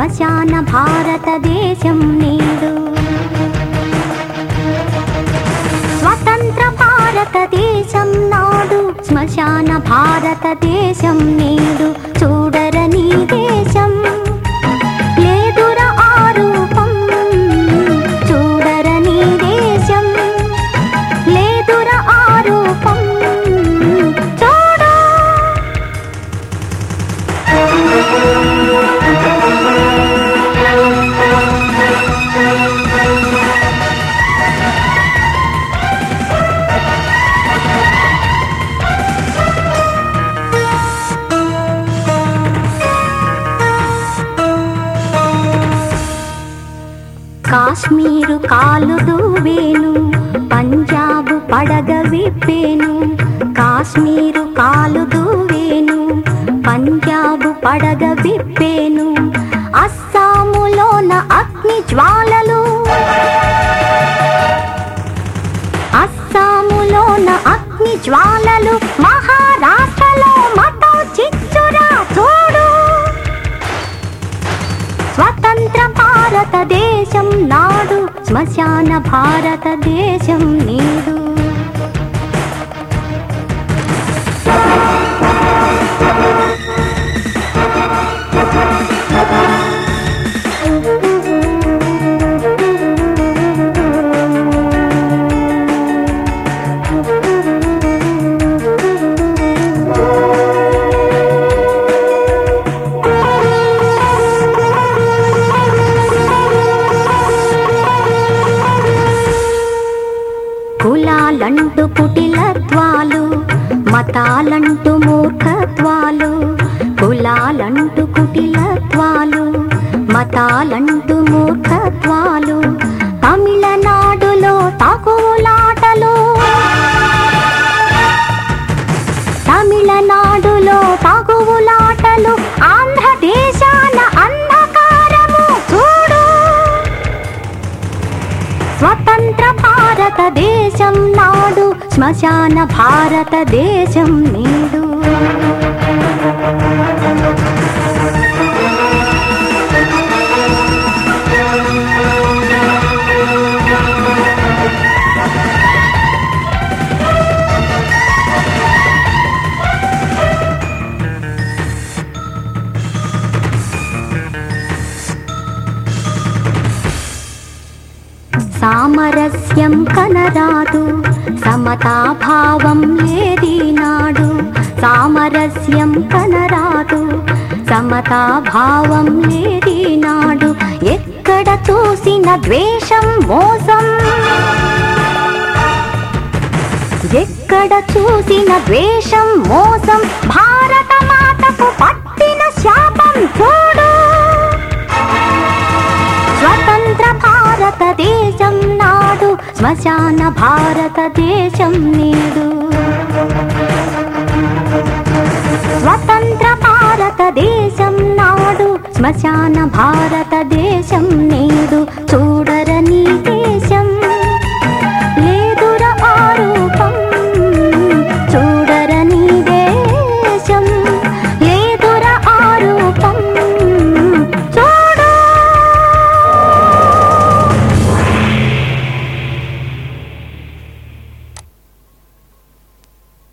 శ్మశాన భారతదేశం నేడు స్వతంత్ర భారతదేశం నాడు శ్మశాన భారతదేశం నేడు చూడరని దేశం లేదుర ఆరూపం చూడరని దేశం లేదుర ఆరూపం చూడు కాశ్మీరు కాలు దూవేను పంజాబు పడగ విప్పేను కాశ్మీరు కాలు దూవేను పంజాబు పడగ విప్పేను అస్సాములోన అగ్ని జ్వాలలు అస్సాములోన అగ్ని జ్వాలలు మహారాష్ట్రలో మతం చిచ్చురా చూడు స్వతంత్ర భారతదేశం నాడు శ్మశాన భారతదేశం నేడు కులాలంటూ కుటిలత్వాలు మతాలంటూ మూర్ఖత్వాలు కులాలంటూ కుటిలత్వాలు మతాలంటూ మూర్ఖత్వాలు తమిళనాడులో తాకులాటలు తమిళనాడులో తాగువులాటలు ఆంధ్రదేశాన అంధకారము చూడు స్వతంత్ర భారతదేశం నాడు శ్మశాన భారతదేశం నేడు సామరస్యం కనరాదు సమతాభావం లేదీనాడు సామరస్యం కనరాదు సమతాభావం లేదీనాడు ఎక్కడ చూసిన ద్వేషం మోసం ఎక్కడ చూసిన ద్వేషం మోసం భారత మాతకు పట్టిన శాపం చూడు స్వతంత్ర భారతదేశం నాడు శ్మశాన భారతదేశం నేడు స్వతంత్ర భారతదేశం నాడు శ్మశాన భారతదేశం నేడు చూ